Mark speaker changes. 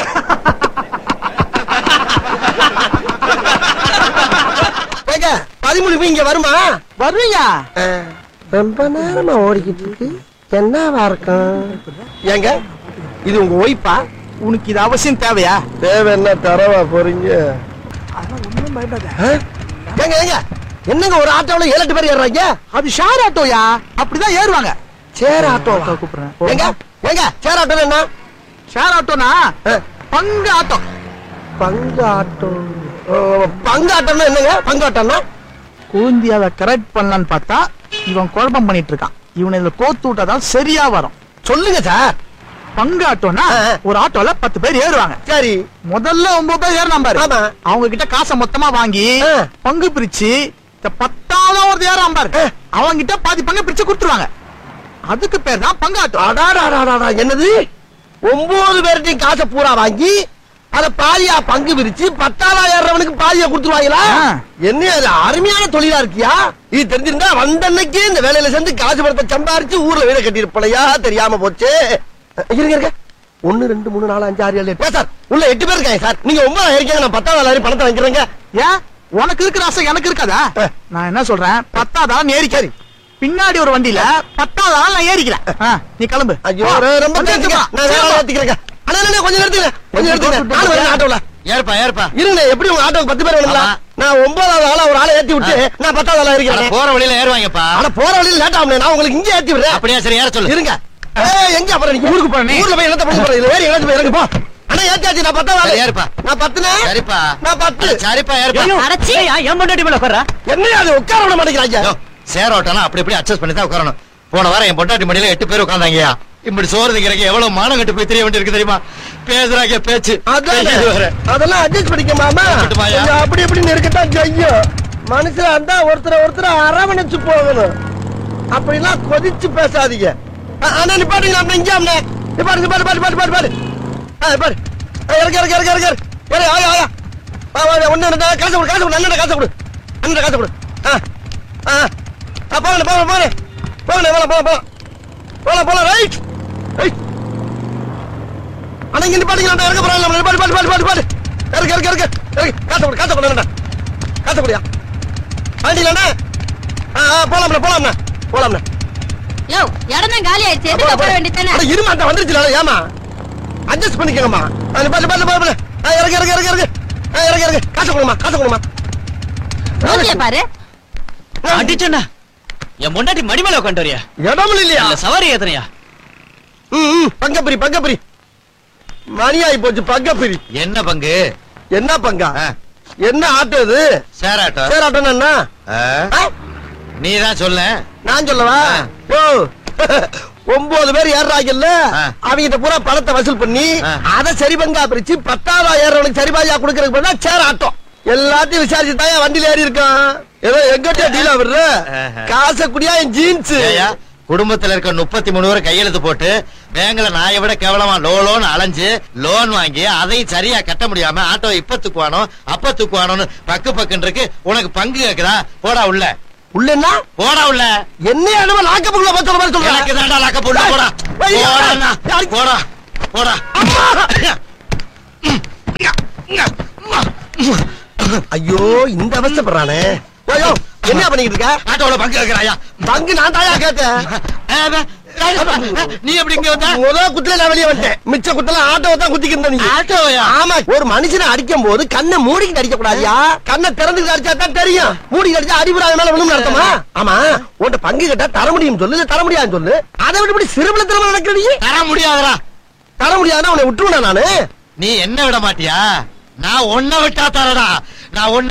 Speaker 1: ஏங்க பதிமூணு இங்க வருமா
Speaker 2: வருவீங்க
Speaker 1: ரொம்ப நேரமா ஓடிக்கிட்டு இருக்கு என்னவா இருக்கும் ஏங்க இது உங்க ஒய்ஃபா
Speaker 2: உனக்கு இது அவசியம் தேவையா
Speaker 1: தேவை என்ன தரவா போறீங்க
Speaker 2: அதெல்லாம் ஒண்ணும் பயப்படாத
Speaker 1: ஆ? ஏங்க ஏங்க என்னங்க ஒரு ஆட்டோல ஏழு எட்டு பேர் ஏறுறாங்க
Speaker 2: அது ஷேர் ஆட்டோயா அப்படிதான் ஏறுவாங்க
Speaker 1: சேர் ஆட்டோ
Speaker 2: கூப்பிடுறேன்
Speaker 1: ஏங்க ஏங்க சேர் ஆட்டோ என்ன
Speaker 2: ஷேர் ஆட்டோனா
Speaker 1: ஆ,
Speaker 2: பங்கு ஆட்டோ
Speaker 1: பங்கு ஆட்டோ ஓ, பங்கு ஆட்டோன்னா என்னங்க பங்கு ஆட்டோன்னா
Speaker 2: கூந்தியாவை கரெக்ட் பண்ணலான்னு பார்த்தா இவன் குழப்பம் பண்ணிட்டு இருக்கான் இவனை இதுல கோத்து விட்டாதான் சரியா வரும்
Speaker 1: சொல்லுங்க சார்
Speaker 2: பங்கு ஆட்டோனா
Speaker 1: ஆ, ஆ.
Speaker 2: ஒரு ஆட்டோல பத்து பேர் ஏறுவாங்க
Speaker 1: சரி
Speaker 2: முதல்ல ஒன்பது பேர் ஏறினா பாரு
Speaker 1: ஆமா.
Speaker 2: அவங்க கிட்ட காசை மொத்தமா வாங்கி
Speaker 1: ஆ.
Speaker 2: பங்கு பிரிச்சு இந்த பத்தாவது ஒரு ஏறாம பாரு
Speaker 1: ஆ.
Speaker 2: அவங்க கிட்ட பாதி பங்கு பிரிச்சு கொடுத்துருவாங்க அதுக்கு பேர் தான் பங்கு ஆட்டோ
Speaker 1: அடாடாடாடா என்னது ஒன்பது பேர்ட்டையும் காசை பூரா வாங்கி அத பாதியா பங்கு பிரிச்சு பத்தாயிரம் ஏறவனுக்கு பாதியா கொடுத்துருவாங்களா
Speaker 2: ஆ.
Speaker 1: என்ன அது அருமையான தொழிலா இருக்கியா இது தெரிஞ்சிருந்தா வந்தன்னைக்கு இந்த வேலையில சேர்ந்து காசு பணத்தை சம்பாரிச்சு ஊர்ல வீட கட்டியிருப்பலையா தெரியாம போச்சு இருங்க இருங்க ஒன்னு ரெண்டு மூணு நாலு அஞ்சு ஆறு ஏழு எட்டு சார் உள்ள எட்டு பேர் இருக்காங்க சார் நீங்க ஒன்பதாயிரம் இருக்கீங்க நான் பத்தாவது ஆயிரம் பணத்தை வாங்கிக்கிறேங்க
Speaker 2: ஏன் உனக்கு இருக்கிற ஆசை எனக்கு இருக்காதா
Speaker 1: ஆ.
Speaker 2: நான் என்ன சொல்றேன் பத்தாதான் ஏறிக்காரு பின்னாடி ஒரு வண்டியில பத்தாதான் நான் ஏறிக்கிறேன் ஆ, நீ கிளம்பு
Speaker 1: ஐயோ
Speaker 2: வா.
Speaker 1: ரொம்ப- ரொம்ப
Speaker 2: வந்து
Speaker 1: தேங்க்ஸ்ங்க.
Speaker 2: எடுத்துக்கலாம்.
Speaker 1: நான் வேற ஆளை
Speaker 2: சீக்கிரம்.
Speaker 1: ஏத்திக்கிறேங்க அண்ணா அண்ணா, கொஞ்சம் நிறுத்துங்க கொஞ்சம் நிறுத்துங்க நானும் வரேன் ஆட்டோல
Speaker 3: ஏற்பா ஏற்பா
Speaker 1: இருங்க எப்படி உங்க ஆட்டோக்கு பத்து பேர் வேணுங்களா
Speaker 3: ஆமா.
Speaker 1: நான் ஒன்பதாவது ஆளா ஒரு ஆளை ஏத்தி விட்டு நான் பத்தாவது ஆளா
Speaker 3: அட,
Speaker 1: இருக்கிறேன்
Speaker 3: போற வழியில ஏறுவாங்கப்பா
Speaker 1: ஆனா போற வழியில லேட் ஆகும் நான் உங்களுக்கு இங்கே ஏத்தி விடுறேன்
Speaker 3: அப்படியா சரி ஏற சொல்லு
Speaker 1: இருங்க ஏய், எங்க அப்புறம் நீங்க
Speaker 2: ஊருக்கு போறேனே.
Speaker 1: ஊர்ல போய் என்னத்த பண்ண போறீங்க இதுல ஏறி எங்கேயாச்சும் போய் இறங்கு போ அண்ணா ஏத்தியாச்சு நான் பத்தாவது ஆளு
Speaker 3: சரி, ஏறுப்பா.
Speaker 1: நான் பத்துனே
Speaker 3: சரிப்பா
Speaker 1: நான் பத்து
Speaker 3: அட, சரிப்பா ஏறுப்பா
Speaker 4: அரைச்சி என் பொண்டாட்டி மேல உட்கார்றா
Speaker 1: என்னையா அது உட்கார விட மாட்டேங்கிறாங்க
Speaker 3: யோ, சேர் ஓட்டனா அப்படி இப்படி அட்ஜஸ்ட் பண்ணி தான் உட்காரணும் போன வாரம் என் பொண்டாட்டி மடியில எட்டு பேர் உட்கார்ந்தாங்கயா இப்படி சோறு திங்கிறக்கு எவ்வளவு மானம் கட்டு போய் தெரிய வேண்டியிருக்கு தெரியுமா பேசுறாங்க பேச்சு
Speaker 1: அதான்
Speaker 3: இது வேற.
Speaker 1: அதெல்லாம் அட்ஜஸ்ட் பண்ணிக்க மாமா
Speaker 3: இருக்கட்டுமாய்யா?
Speaker 1: கொஞ்சம் அப்படி இப்படி இருக்கட்டும் செய்யும் மனுஷன் இருந்தா ஒருத்தரை ஒருத்தர் அரவணைச்சு போகணும் அப்படிலாம் கொதிச்சு பேசாதீங்க அ- அண்ணா நிப்பாட்டுங்க அண்ணா இங்கே அண்ணா நிப்பாட்டு நிப்பாட்டு பாட்டு பாட்டு பாட்டு பாட்டு ஆ பாரு ஆ, இறக்கு இறக்கு இறக்கு இறக்கு இறக்கு இறக்கு ஆயா ஆயா வா வா ஒண்ணு ரெண்டு காசு கொடு காசு கொடு அண்ணன் காசு கொடு அண்ணன் காசு கொடு ஆ ஆ ஆ போங்க போங்க போங்க போங்க போலாம் போலாம் போலாம் போலாம் போலாம் ரைட் ரைட் அண்ணா இங்க நிப்பாட்டுங்க இறக்க போறாங்க நம்ம நிப்பாட்டு பாட்டு பாட்டு பாட்டு பாட்டு இறக்கு இறக்கு இறக்கு இறக்கு காசை கொடு காசை கொடு அண்ணா காசை கொடியா வண்டியிலண்ணா ஆ ஆ போலாம்ண்ணா போலாம்ண்ணா போலாம்ண்ணா
Speaker 4: யோ இடம் தான் காலி ஆயிடுச்சு எதுக்கு உட்கார வேண்டியதானே
Speaker 1: அட, இருமா அண்ணா வந்துருச்சுல ஏமா அட்ஜஸ்ட் பண்ணிக்கங்கம்மா அது பாட்டு பாட்டு பாட்டு ஆ இறக்கு இறக்கு இறக்கு இறக்கு ஆ இறக்கு இறக்கு காசை கொடுமா காசை கொடுமா
Speaker 4: ரோட்ல பாரு
Speaker 5: அடிச்சண்ணா என் பொண்டாட்டி மடி மேல உட்காந்து வரியா
Speaker 1: இடமும் இல்லையா
Speaker 5: இல்ல சவாரி ஏத்தனையா
Speaker 1: ம் ம் பங்கப்பிரி பங்கப்பிரி மணி ஆகி போச்சு பங்கப்பிரி
Speaker 3: என்ன பங்கு
Speaker 1: என்ன பங்கா
Speaker 3: ஆ,
Speaker 1: என்ன ஆட்டோ இது
Speaker 3: சேர் ஆட்டோ
Speaker 1: சேர் ஆட்டோன்னா என்ன
Speaker 3: ஆ,
Speaker 1: ஆ?
Speaker 3: நீ தான் சொல்ல
Speaker 1: நான் சொல்லவா
Speaker 3: ஆ.
Speaker 1: ஓ ஒன்பது பேர் ஏறாங்கல்ல
Speaker 3: ஆ.
Speaker 1: அவங்க பூரா பணத்தை வசூல் பண்ணி
Speaker 3: ஆ.
Speaker 1: அத சரி பங்கா பிரிச்சு பத்தாவது ஏறவனுக்கு சரி பாதியா கொடுக்கறதுக்கு பண்ணா சேர் ஆட்டம் எல்லாத்தையும் விசாரிச்சு தான் வண்டியில ஏறி இருக்கான் ஏதோ எங்கிட்ட டீலா விடுற
Speaker 3: ஆஹா.
Speaker 1: காசை குடியா என் ஜீன்ஸ்
Speaker 3: ஏய்யா, குடும்பத்துல இருக்க முப்பத்தி மூணு பேர் கையெழுத்து போட்டு பேங்க்ல நாயை விட கேவலமா லோ லோன் அலைஞ்சு லோன் வாங்கி அதையும் சரியா கட்ட முடியாம ஆட்டோ இப்ப தூக்குவானோ அப்ப தூக்குவானோன்னு பக்கு பக்குன்னு இருக்கு உனக்கு பங்கு கேக்குதா போடா உள்ள
Speaker 1: உள்ளன்னா
Speaker 3: போடா உள்ள
Speaker 1: என்ன என்னமோ லாக்கப்புக்குள்ள போய் சொல்ற மாதிரி
Speaker 3: எனக்கு
Speaker 1: சொல்றேன்
Speaker 3: தாண்டா லாக்க போடா போடா
Speaker 1: ஐயா.
Speaker 3: போடா அண்ணா. போடா போடா
Speaker 1: ஐயோ இந்த அவஸ்தைப்படுறானே ஐயோ என்ன பண்ணிக்கிட்டு இருக்க
Speaker 3: ஆட்டோல பங்கு கேக்குறாயா
Speaker 1: பங்கு நான் தாயா கேட்டேன்
Speaker 3: நீ எப்படி இங்க வந்த
Speaker 1: முத குத்துல நான் வெளியே வந்துட்டேன் மிச்ச குத்துல ஆட்டோவை தான் குத்திக்கிட்டு நீ
Speaker 3: ஆட்டோயா
Speaker 1: ஆமா ஒரு மனுஷனை அடிக்கும் போது கண்ணை மூடிக்கிட்டு அடிக்க கூடாதியா கண்ணை திறந்துக்கிட்டு அடிச்சா தான் தெரியும் மூடிக்கிட்டு அடிச்சா அடிபடாத மேல விழுந்து அர்த்தமா ஆமா உன்கிட்ட பங்கு கேட்டா தர முடியும் சொல்லு இல்ல தர முடியாதுன்னு சொல்லு அதை விட்டு இப்படி சிறுபல திறமை நடக்கிற நீ
Speaker 3: தர முடியாதடா
Speaker 1: தர முடியாதுன்னா உன்னை விட்டுருவேன் நானு
Speaker 3: நீ என்ன விட மாட்டியா நான் ஒன்ன விட்டா தரடா நான் ஒன்ன